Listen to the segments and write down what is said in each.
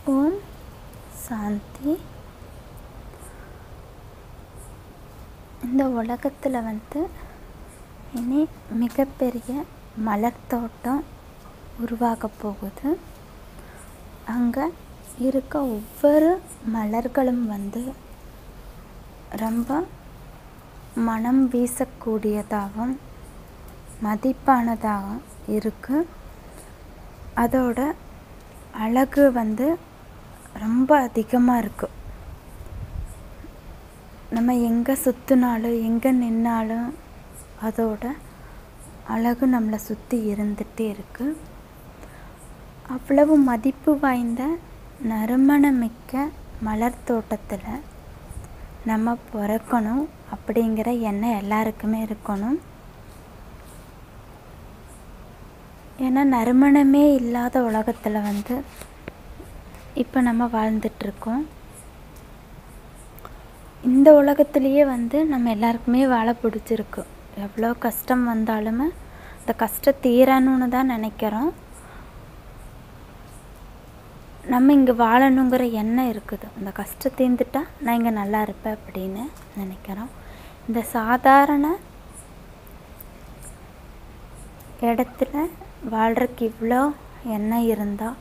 ஓம் சாந்தி இந்த உலகத்தில் வந்து இனி மிகப்பெரிய மலர் தோட்டம் உருவாக போகுது அங்கே இருக்க ஒவ்வொரு மலர்களும் வந்து ரொம்ப மனம் வீசக்கூடியதாகவும் மதிப்பானதாகவும் இருக்குது அதோட அழகு வந்து ரொம்ப அதிகமாக இருக்குது நம்ம எங்கே சுற்றினாலும் எங்கே நின்னாலும் அதோட அழகு நம்மளை சுற்றி இருந்துகிட்டே இருக்குது அவ்வளவு மதிப்பு வாய்ந்த நறுமணமிக்க மலர் தோட்டத்தில் நம்ம பிறக்கணும் அப்படிங்கிற எண்ணம் எல்லாருக்குமே இருக்கணும் ஏன்னா நறுமணமே இல்லாத உலகத்தில் வந்து இப்போ நம்ம வாழ்ந்துட்டுருக்கோம் இந்த உலகத்துலேயே வந்து நம்ம எல்லாருக்குமே வாழ பிடிச்சிருக்கு எவ்வளோ கஷ்டம் வந்தாலுமே இந்த கஷ்டம் தீரணும்னு தான் நினைக்கிறோம் நம்ம இங்கே வாழணுங்கிற எண்ணம் இருக்குது இந்த கஷ்டம் தீர்ந்துட்டா நான் இங்கே நல்லா இருப்பேன் அப்படின்னு நினைக்கிறோம் இந்த சாதாரண இடத்துல வாழ்கிறக்கு இவ்வளோ எண்ணம் இருந்தால்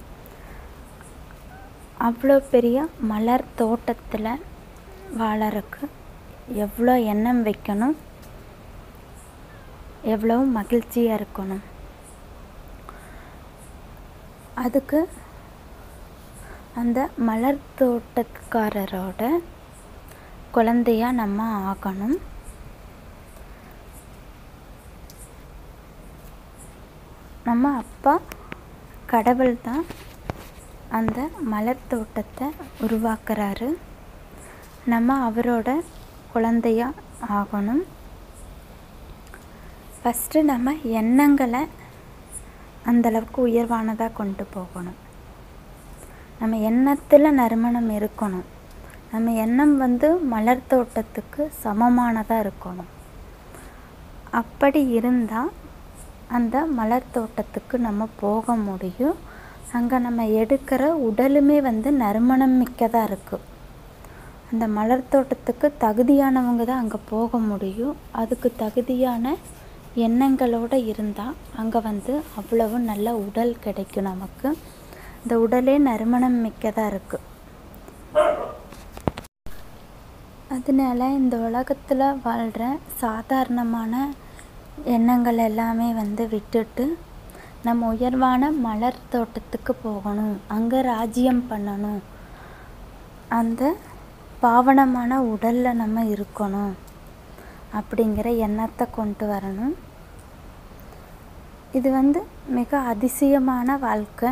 அவ்வளோ பெரிய மலர் தோட்டத்தில் வாழறக்கு எவ்வளோ எண்ணம் வைக்கணும் எவ்வளோ மகிழ்ச்சியாக இருக்கணும் அதுக்கு அந்த மலர் தோட்டக்காரரோட குழந்தையாக நம்ம ஆகணும் நம்ம அப்பா கடவுள் தான் அந்த மலர் தோட்டத்தை உருவாக்குறாரு நம்ம அவரோட குழந்தையா ஆகணும் ஃபஸ்ட்டு நம்ம எண்ணங்களை அந்தளவுக்கு உயர்வானதாக கொண்டு போகணும் நம்ம எண்ணத்தில் நறுமணம் இருக்கணும் நம்ம எண்ணம் வந்து மலர் தோட்டத்துக்கு சமமானதாக இருக்கணும் அப்படி இருந்தால் அந்த மலர் தோட்டத்துக்கு நம்ம போக முடியும் அங்கே நம்ம எடுக்கிற உடலுமே வந்து நறுமணம் மிக்கதாக இருக்குது அந்த மலர் தோட்டத்துக்கு தகுதியானவங்க தான் அங்கே போக முடியும் அதுக்கு தகுதியான எண்ணங்களோடு இருந்தால் அங்கே வந்து அவ்வளவு நல்ல உடல் கிடைக்கும் நமக்கு இந்த உடலே நறுமணம் மிக்கதாக இருக்குது அதனால இந்த உலகத்தில் வாழ்கிற சாதாரணமான எண்ணங்கள் எல்லாமே வந்து விட்டுட்டு நம்ம உயர்வான மலர் தோட்டத்துக்கு போகணும் அங்கே ராஜ்யம் பண்ணணும் அந்த பாவனமான உடலில் நம்ம இருக்கணும் அப்படிங்கிற எண்ணத்தை கொண்டு வரணும் இது வந்து மிக அதிசயமான வாழ்க்கை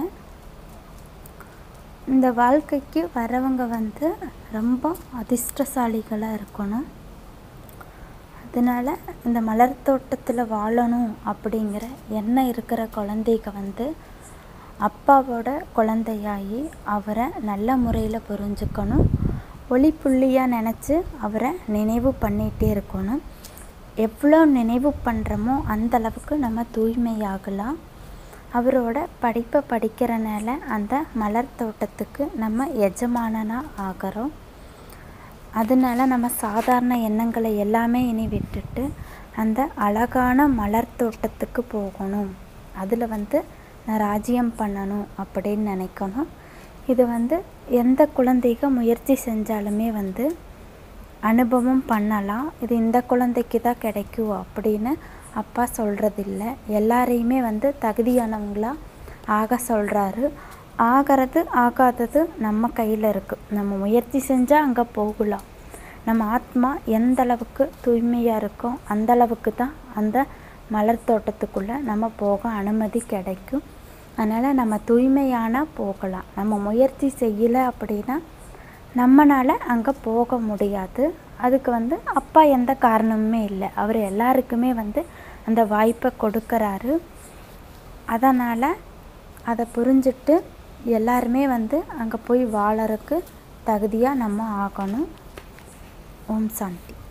இந்த வாழ்க்கைக்கு வரவங்க வந்து ரொம்ப அதிர்ஷ்டசாலிகளாக இருக்கணும் அதனால் இந்த மலர் தோட்டத்தில் வாழணும் அப்படிங்கிற எண்ணம் இருக்கிற குழந்தைங்க வந்து அப்பாவோட குழந்தையாகி அவரை நல்ல முறையில் புரிஞ்சுக்கணும் ஒளி புள்ளியாக நினச்சி அவரை நினைவு பண்ணிகிட்டே இருக்கணும் எவ்வளோ நினைவு பண்ணுறோமோ அந்தளவுக்கு நம்ம தூய்மையாகலாம் அவரோட படிப்பை படிக்கிறனால அந்த மலர் தோட்டத்துக்கு நம்ம எஜமானனாக ஆகிறோம் அதனால நம்ம சாதாரண எண்ணங்களை எல்லாமே இனி விட்டுட்டு அந்த அழகான மலர் தோட்டத்துக்கு போகணும் அதில் வந்து நான் ராஜ்யம் பண்ணணும் அப்படின்னு நினைக்கணும் இது வந்து எந்த குழந்தைக முயற்சி செஞ்சாலுமே வந்து அனுபவம் பண்ணலாம் இது இந்த குழந்தைக்கு தான் கிடைக்கும் அப்படின்னு அப்பா சொல்கிறதில்ல எல்லாரையுமே வந்து தகுதியானவங்களா ஆக சொல்கிறாரு ஆகிறது ஆகாதது நம்ம கையில் இருக்குது நம்ம முயற்சி செஞ்சால் அங்கே போகலாம் நம்ம ஆத்மா எந்த அளவுக்கு தூய்மையாக இருக்கோ அந்த அளவுக்கு தான் அந்த மலர் தோட்டத்துக்குள்ளே நம்ம போக அனுமதி கிடைக்கும் அதனால் நம்ம தூய்மையான போகலாம் நம்ம முயற்சி செய்யலை அப்படின்னா நம்மளால் அங்கே போக முடியாது அதுக்கு வந்து அப்பா எந்த காரணமுமே இல்லை அவர் எல்லாருக்குமே வந்து அந்த வாய்ப்பை கொடுக்குறாரு அதனால் அதை புரிஞ்சுட்டு எல்லாருமே வந்து அங்கே போய் வாழறதுக்கு தகுதியாக நம்ம ஆகணும் ஓம் சாந்தி